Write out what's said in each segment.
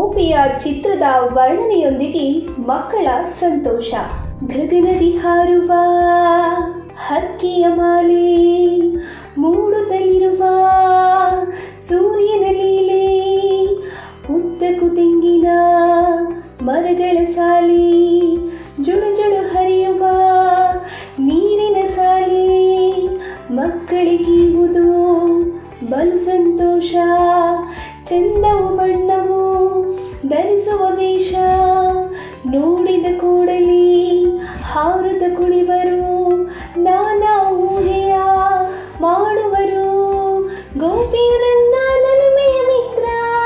ಗೋಪಿಯ ಚಿತ್ರದ ವರ್ಣನೆಯೊಂದಿಗೆ ಮಕ್ಕಳ ಸಂತೋಷ ಗಗನದಿ ಹಾರುವ ಹಕ್ಕಿಯ ಮಾಲೆ ಮೂಡುತ್ತಲಿರುವ ಸೂರ್ಯನ ಲೀಲೆ ಉದ್ದಕ್ಕೂ ತೆಂಗಿನ ಮರಗಳ ಸಾಲಿ ಜುಳು ಜುಳು ಹರಿಯುವ ನೀರಿನ ಸಾಲಿ ಮಕ್ಕಳಿಗೀವುದು ಬಲು ಸಂತೋಷ ಚಂದವು ಬಣ್ಣವು ಧರಿಸುವ ವೇಷ ನೋಡಿದ ಕೂಡಲೇ ಹಾರುತ್ತ ಕುಣಿವರು ನಾನಾ ಊಹೆಯ ಮಾಡುವರು ಗೋಪಿಯು ನನ್ನ ನಲುಮೆಯ ಮಿತ್ರ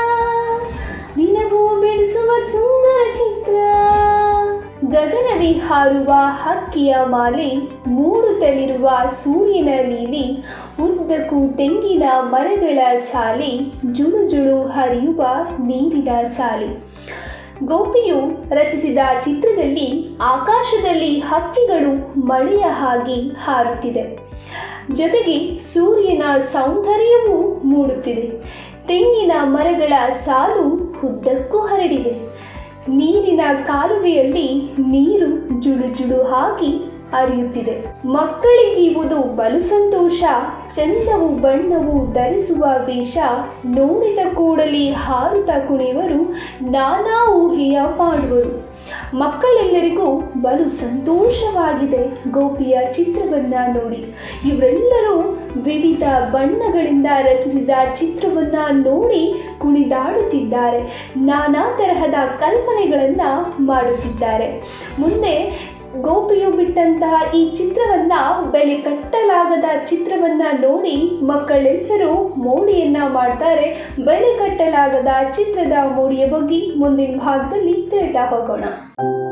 ದಿನವೂ ಬಿಡಿಸುವ ಸುಂದರ ಚಿತ್ರ ಗಗನದಿ ಹಾರುವ ಹಕ್ಕಿಯ ಮಾಲೆ ಮೂಡುತ್ತಲಿರುವ ಸೂರ್ಯನ ಲೀಲಿ ಉದ್ದಕ್ಕೂ ತೆಂಗಿನ ಮರಗಳ ಸಾಲಿ ಜುಳು ಜುಳು ಹರಿಯುವ ನೀರಿನ ಸಾಲಿ ಗೋಪಿಯು ರಚಿಸಿದ ಚಿತ್ರದಲ್ಲಿ ಆಕಾಶದಲ್ಲಿ ಹಕ್ಕಿಗಳು ಮಳೆಯ ಹಾಗೆ ಹಾರುತ್ತಿದೆ ಜೊತೆಗೆ ಸೂರ್ಯನ ಸೌಂದರ್ಯವೂ ಮೂಡುತ್ತಿದೆ ತೆಂಗಿನ ಮರಗಳ ಸಾಲು ಉದ್ದಕ್ಕೂ ಹರಡಿದೆ ನೀರಿನ ಕಾಲುವೆಯಲ್ಲಿ ನೀರು ಜುಳು ಜುಳು ಹಾಕಿ ಹರಿಯುತ್ತಿದೆ ಮಕ್ಕಳಿಗಿವುದು ಬಲು ಸಂತೋಷ ಚಂದವು ಬಣ್ಣವು ಧರಿಸುವ ವೇಷ ನೋಡಿದ ಕೂಡಲೇ ಹಾರುತ್ತ ಕುಣಿವರು ನಾನಾ ಊಹೆಯ ಮಾಡುವರು ಮಕ್ಕಳೆಲ್ಲರಿಗೂ ಬಲು ಸಂತೋಷವಾಗಿದೆ ಗೋಪಿಯ ಚಿತ್ರವನ್ನ ನೋಡಿ ಇವರೆಲ್ಲರೂ ವಿವಿಧ ಬಣ್ಣಗಳಿಂದ ರಚಿಸಿದ ಚಿತ್ರವನ್ನ ನೋಡಿ ಕುಣಿದಾಡುತ್ತಿದ್ದಾರೆ ನಾನಾ ತರಹದ ಕಲ್ಪನೆಗಳನ್ನು ಮಾಡುತ್ತಿದ್ದಾರೆ ಮುಂದೆ ಗೋಪಿಯು ಬಿಟ್ಟಂತಹ ಈ ಚಿತ್ರವನ್ನ ಬೆಲೆ ಕಟ್ಟಲಾಗದ ಚಿತ್ರವನ್ನ ನೋಡಿ ಮಕ್ಕಳೆಲ್ಲರೂ ಮೋಡಿಯನ್ನ ಮಾಡ್ತಾರೆ ಬೆಲೆ ಕಟ್ಟಲಾಗದ ಚಿತ್ರದ ಮೋಡಿಯ ಬಗ್ಗೆ ಮುಂದಿನ ಭಾಗದಲ್ಲಿ ತಿಳಿತಾ ಹೋಗೋಣ